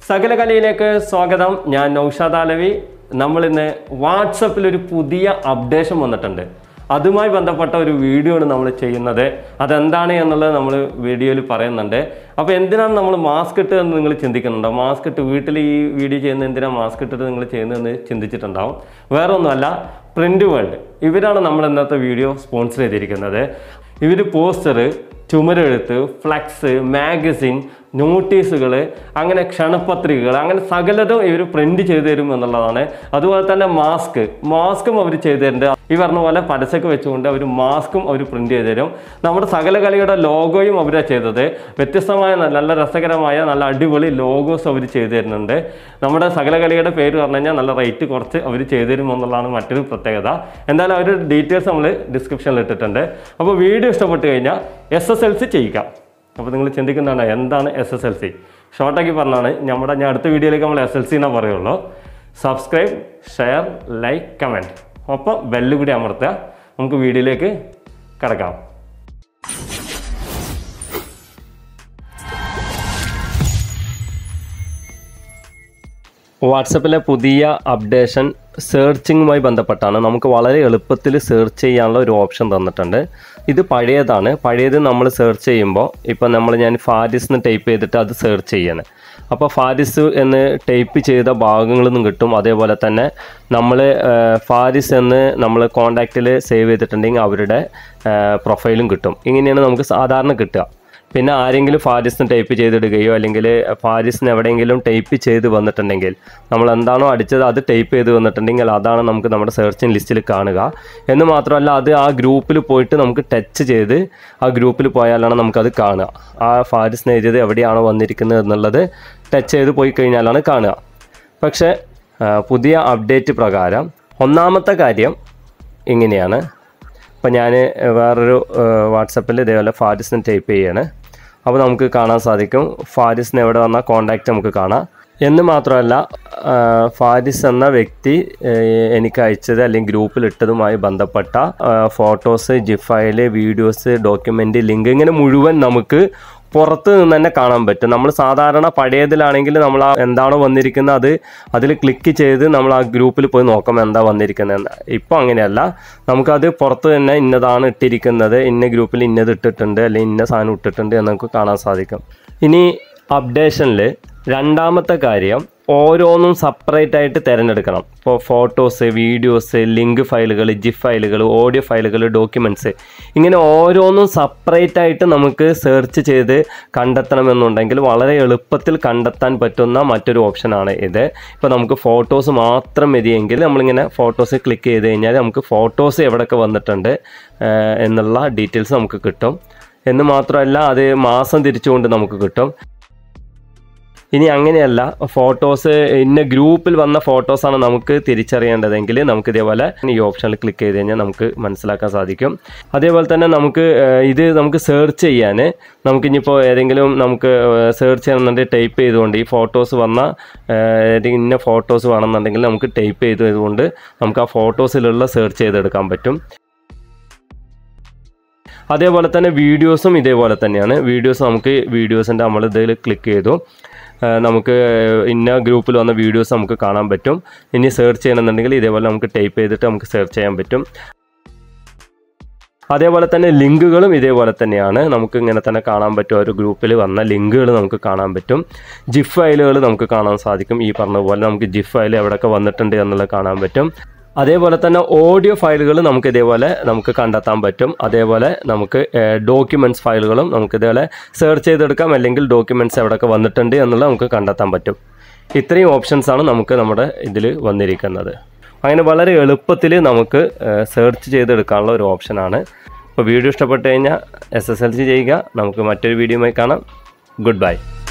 സകലകലയിലേക്ക് സ്വാഗതം ഞാൻ നൗഷാദ് ആലവി നമ്മളിന്ന് വാട്സപ്പിൽ ഒരു പുതിയ അപ്ഡേഷൻ വന്നിട്ടുണ്ട് അതുമായി ബന്ധപ്പെട്ട ഒരു വീഡിയോ ആണ് നമ്മൾ ചെയ്യുന്നത് അതെന്താണ് എന്നുള്ളത് നമ്മൾ വീഡിയോയിൽ പറയുന്നുണ്ട് അപ്പോൾ എന്തിനാണ് നമ്മൾ മാസ്ക് ഇട്ട് എന്ന് നിങ്ങൾ ചിന്തിക്കുന്നുണ്ടോ മാസ്ക് ഇട്ട് വീട്ടിൽ ഈ വീഡിയോ ചെയ്യുന്നത് എന്തിനാണ് മാസ്ക് ഇട്ടിട്ട് നിങ്ങൾ ചെയ്യുന്നതെന്ന് ചിന്തിച്ചിട്ടുണ്ടാവും വേറെ ഒന്നുമല്ല പ്രിൻ്റ് വേൾഡ് ഇവരാണ് നമ്മൾ ഇന്നത്തെ വീഡിയോ സ്പോൺസർ ചെയ്തിരിക്കുന്നത് ഇവർ പോസ്റ്റർ ചുമരെഴുത്ത് ഫ്ലക്സ് മാഗസിൻ നോട്ടീസുകൾ അങ്ങനെ ക്ഷണപത്രികകൾ അങ്ങനെ സകലതും ഇവർ പ്രിന്റ് ചെയ്തു തരും എന്നുള്ളതാണ് അതുപോലെ തന്നെ മാസ്ക് മാസ്കും അവർ ചെയ്തു തരുന്നുണ്ട് ഈ പറഞ്ഞ പോലെ പരസ്യമൊക്കെ വെച്ചുകൊണ്ട് അവർ മാസ്കും അവർ പ്രിന്റ് ചെയ്തു തരും നമ്മുടെ സകല കളിയുടെ ലോഗോയും അവരാണ് ചെയ്തത് വ്യത്യസ്തമായ നല്ല നല്ല രസകരമായ നല്ല അടിപൊളി ലോഗോസ് അവർ ചെയ്തു തരുന്നുണ്ട് നമ്മുടെ സകല കളിയുടെ പേര് പറഞ്ഞു കഴിഞ്ഞാൽ നല്ല റേറ്റ് കുറച്ച് അവർ ചെയ്തു തരും എന്നുള്ളതാണ് മറ്റൊരു പ്രത്യേകത എന്തായാലും അവരുടെ ഡീറ്റെയിൽസ് നമ്മൾ ഡിസ്ക്രിപ്ഷനിൽ ഇട്ടിട്ടുണ്ട് അപ്പോൾ വീഡിയോ ഇഷ്ടപ്പെട്ട് കഴിഞ്ഞാൽ എസ് എസ് എൽ സി ചെയ്യിക്കാം അപ്പോൾ നിങ്ങൾ ചിന്തിക്കുന്നതാണ് എന്താണ് എസ് എസ് എൽ സി ഷോർട്ടാക്കി പറഞ്ഞാണ് നമ്മുടെ ഞാൻ അടുത്ത വീഡിയോയിലേക്ക് നമ്മൾ എസ് എൽ സി എന്നേ പറയുള്ളൂ സബ്സ്ക്രൈബ് ഷെയർ ലൈക്ക് കമൻറ്റ് ഒപ്പം ബെല്ല് കൂടി അമർത്തുക നമുക്ക് വീഡിയോയിലേക്ക് കിടക്കാം വാട്സപ്പിലെ പുതിയ അപ്ഡേഷൻ സെർച്ചിങ്ങുമായി ബന്ധപ്പെട്ടാണ് നമുക്ക് വളരെ എളുപ്പത്തിൽ സെർച്ച് ചെയ്യാനുള്ള ഒരു ഓപ്ഷൻ തന്നിട്ടുണ്ട് ഇത് പഴയതാണ് പഴയത് നമ്മൾ സെർച്ച് ചെയ്യുമ്പോൾ ഇപ്പം നമ്മൾ ഞാൻ ഫാരിസ് എന്ന് ടൈപ്പ് ചെയ്തിട്ട് അത് സെർച്ച് ചെയ്യാണ് അപ്പോൾ ഫാരിസ് എന്ന് ടൈപ്പ് ചെയ്ത ഭാഗങ്ങളിൽ നിന്നും കിട്ടും അതേപോലെ തന്നെ നമ്മൾ ഫാരിസ് എന്ന് നമ്മൾ കോണ്ടാക്റ്റിൽ സേവ് ചെയ്തിട്ടുണ്ടെങ്കിൽ അവരുടെ പ്രൊഫൈലും കിട്ടും ഇങ്ങനെയാണ് നമുക്ക് സാധാരണ കിട്ടുക പിന്നെ ആരെങ്കിലും ഫാരിസിന് ടൈപ്പ് ചെയ്തിടുകയോ അല്ലെങ്കിൽ ഫാരിസിന് എവിടെയെങ്കിലും ടൈപ്പ് ചെയ്ത് വന്നിട്ടുണ്ടെങ്കിൽ നമ്മൾ എന്താണോ അടിച്ചത് അത് ടൈപ്പ് ചെയ്ത് വന്നിട്ടുണ്ടെങ്കിൽ അതാണ് നമുക്ക് നമ്മുടെ സെർച്ചിങ് ലിസ്റ്റിൽ കാണുക എന്ന് മാത്രമല്ല അത് ആ ഗ്രൂപ്പിൽ പോയിട്ട് നമുക്ക് ടച്ച് ചെയ്ത് ആ ഗ്രൂപ്പിൽ പോയാലാണ് നമുക്കത് കാണുക ആ ഫാരിസിന് എഴുതിയത് എവിടെയാണോ വന്നിരിക്കുന്നത് എന്നുള്ളത് ടച്ച് ചെയ്ത് പോയി കഴിഞ്ഞാലാണ് കാണുക പക്ഷേ ആ, പുതിയ അപ്ഡേറ്റ് പ്രകാരം ഒന്നാമത്തെ കാര്യം ഇങ്ങനെയാണ് അപ്പോൾ ഞാൻ വേറൊരു വാട്സപ്പിൽ ഇതേപോലെ ഫാരിസിന് ടൈപ്പ് ചെയ്യാണ് അപ്പോൾ നമുക്ക് കാണാൻ സാധിക്കും ഫാരിസിന് എവിടെ വന്നാൽ കോണ്ടാക്റ്റ് നമുക്ക് കാണാം എന്ന് മാത്രമല്ല ആ, ഫാരിസ് എന്ന വ്യക്തി ഏഹ്, എനിക്ക് അയച്ചത് അല്ലെങ്കിൽ ഗ്രൂപ്പിൽ ഇട്ടതുമായി ബന്ധപ്പെട്ട photos GIF file videos document link ഇങ്ങനെ മുഴുവൻ നമുക്ക് പുറത്ത് നിന്ന് തന്നെ കാണാൻ പറ്റും നമ്മൾ സാധാരണ പഴയതിലാണെങ്കിൽ നമ്മൾ ആ എന്താണോ വന്നിരിക്കുന്നത് അത് അതിൽ ക്ലിക്ക് ചെയ്ത് നമ്മൾ ആ ഗ്രൂപ്പിൽ പോയി നോക്കാം എന്താ വന്നിരിക്കുന്നതെന്ന് ഇപ്പോൾ അങ്ങനെയല്ല നമുക്കത് പുറത്ത് തന്നെ ഇന്നതാണ് ഇട്ടിരിക്കുന്നത് ഇന്ന ഗ്രൂപ്പിൽ ഇന്നത് ഇട്ടിട്ടുണ്ട് അല്ലെങ്കിൽ ഇന്ന സാധനം ഇട്ടിട്ടുണ്ട് എന്ന് നമുക്ക് കാണാൻ സാധിക്കും ഇനി അപ്ഡേഷനിൽ രണ്ടാമത്തെ കാര്യം ഓരോന്നും സെപ്പറേറ്റ് ആയിട്ട് തിരഞ്ഞെടുക്കണം ഇപ്പോൾ ഫോട്ടോസ് വീഡിയോസ് ലിങ്ക് ഫയലുകൾ ജിഫ് ഫയലുകൾ ഓഡിയോ ഫയലുകൾ ഡോക്യുമെൻറ്റ്സ് ഇങ്ങനെ ഓരോന്നും സെപ്പറേറ്റ് ആയിട്ട് നമുക്ക് സെർച്ച് ചെയ്ത് കണ്ടെത്തണമെന്നുണ്ടെങ്കിൽ വളരെ എളുപ്പത്തിൽ കണ്ടെത്താൻ പറ്റുന്ന മറ്റൊരു ഓപ്ഷനാണ് ഇത് ഇപ്പോൾ നമുക്ക് ഫോട്ടോസ് മാത്രം മതിയെങ്കിൽ നമ്മളിങ്ങനെ ഫോട്ടോസ് ക്ലിക്ക് ചെയ്ത് കഴിഞ്ഞാൽ നമുക്ക് ഫോട്ടോസ് എവിടെയൊക്കെ വന്നിട്ടുണ്ട് ഏഹ് എന്നുള്ള ഡീറ്റെയിൽസ് നമുക്ക് കിട്ടും എന്ന് മാത്രമല്ല അത് മാസം തിരിച്ചുകൊണ്ട് നമുക്ക് കിട്ടും ഇനി അങ്ങനെയല്ല ഫോട്ടോസ് ഇന്ന ഗ്രൂപ്പിൽ വന്ന ഫോട്ടോസാണ് നമുക്ക് തിരിച്ചറിയേണ്ടതെങ്കിൽ നമുക്ക് ഇതേപോലെ ഈ ഓപ്ഷനിൽ ക്ലിക്ക് ചെയ്ത് കഴിഞ്ഞാൽ നമുക്ക് മനസ്സിലാക്കാൻ സാധിക്കും അതേപോലെ തന്നെ നമുക്ക് ഏഹ്, ഇത് നമുക്ക് സെർച്ച് ചെയ്യാൻ നമുക്ക് ഇനിയിപ്പോൾ ഏതെങ്കിലും നമുക്ക് സെർച്ച് ചെയ്യണമെന്നുണ്ടെങ്കിൽ ടൈപ്പ് ചെയ്തുകൊണ്ട് ഈ ഫോട്ടോസ് വന്ന ഏഹ്, ഏതെങ്കിലും ഇന്ന ഫോട്ടോസ് വേണമെന്നുണ്ടെങ്കിൽ നമുക്ക് ടൈപ്പ് ചെയ്തുകൊണ്ട് നമുക്ക് ആ ഫോട്ടോസിലുള്ള സെർച്ച് ചെയ്തെടുക്കാൻ പറ്റും അതേപോലെ തന്നെ വീഡിയോസും ഇതേപോലെ തന്നെയാണ് വീഡിയോസ് നമുക്ക് വീഡിയോസിൻ്റെ നമ്മൾ ഇതിൽ ക്ലിക്ക് ചെയ്തു ആ, നമുക്ക് ഇന്ന ഗ്രൂപ്പിൽ വന്ന വീഡിയോസ് നമുക്ക് കാണാൻ പറ്റും ഇനി സെർച്ച് ചെയ്യണമെന്നുണ്ടെങ്കിൽ ഇതേപോലെ നമുക്ക് ടൈപ്പ് ചെയ്തിട്ട് നമുക്ക് സെർച്ച് ചെയ്യാൻ പറ്റും അതേപോലെ തന്നെ ലിങ്കുകളും ഇതേപോലെ തന്നെയാണ് നമുക്ക് ഇങ്ങനെ തന്നെ കാണാൻ പറ്റും ഒരു ഗ്രൂപ്പിൽ വന്ന ലിങ്കുകൾ നമുക്ക് കാണാൻ പറ്റും ജിഫ് ഫയലുകൾ നമുക്ക് കാണാൻ സാധിക്കും ഈ പറഞ്ഞ പോലെ നമുക്ക് ജിഫ് ഫയൽ എവിടെയൊക്കെ വന്നിട്ടുണ്ട് എന്നുള്ളത് കാണാൻ പറ്റും അതേപോലെ തന്നെ ഓഡിയോ ഫയലുകൾ നമുക്ക് ഇതേപോലെ നമുക്ക് കണ്ടെത്താൻ പറ്റും അതേപോലെ നമുക്ക് ഡോക്യുമെൻറ്റ്സ് ഫയലുകളും നമുക്ക് ഇതേപോലെ സെർച്ച് ചെയ്തെടുക്കാം അല്ലെങ്കിൽ ഡോക്യുമെൻറ്റ്സ് എവിടെയൊക്കെ വന്നിട്ടുണ്ട് എന്നുള്ളത് നമുക്ക് കണ്ടെത്താൻ പറ്റും ഇത്രയും ഓപ്ഷൻസ് ആണ് നമുക്ക് നമ്മുടെ ഇതിൽ വന്നിരിക്കുന്നത് അങ്ങനെ വളരെ എളുപ്പത്തിൽ നമുക്ക് സെർച്ച് ചെയ്തെടുക്കാനുള്ള ഒരു ഓപ്ഷനാണ് അപ്പോൾ വീഡിയോ ഇഷ്ടപ്പെട്ട് കഴിഞ്ഞാൽ എസ് എസ് എൽ സി ചെയ്യുക നമുക്ക് മറ്റൊരു വീഡിയോയുമായി കാണാം ഗുഡ് ബൈ